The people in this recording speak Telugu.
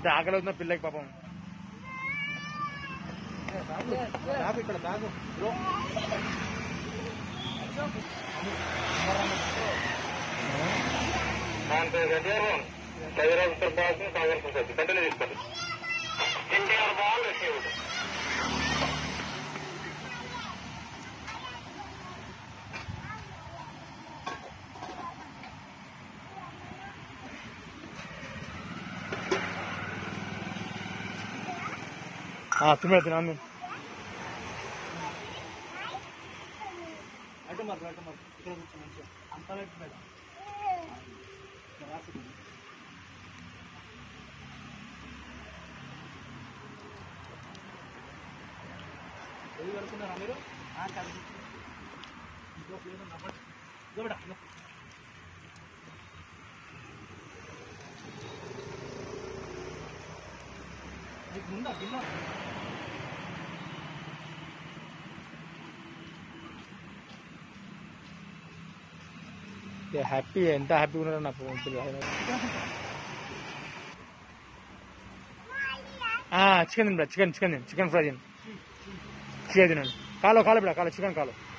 ఇంత ఆకలి అవుతున్న పిల్లకి పాపం తాగు ఇక్కడ తాగు బ్రో కంటిన్యూ తీసుకోండి ఎన్టీఆర్ బాల్ రిసీవ్డ్ తిమ్మడ తిన్నాను అటు మరి అటు మరి ఇక్కడ కూర్చో మంచిగా అంత వైపు మేడం రాసి ఎది కడుతున్నారా మీరు కలిసి ఇంకో ప్లేట్ నమ్మటి ఇదో బిడ్డ, ఇదో. నీకు ముందా గిన్నె హ్యాపీ ఎంత హ్యాపీగా ఉన్నారో నా పిల్లలు చికెన్ తినరా చికెన్ చికెన్ తిను చికెన్ ఫ్రై తిను చికెన్ తినండి కాలో కాలో బిడ కాలో చికెన్ కాలో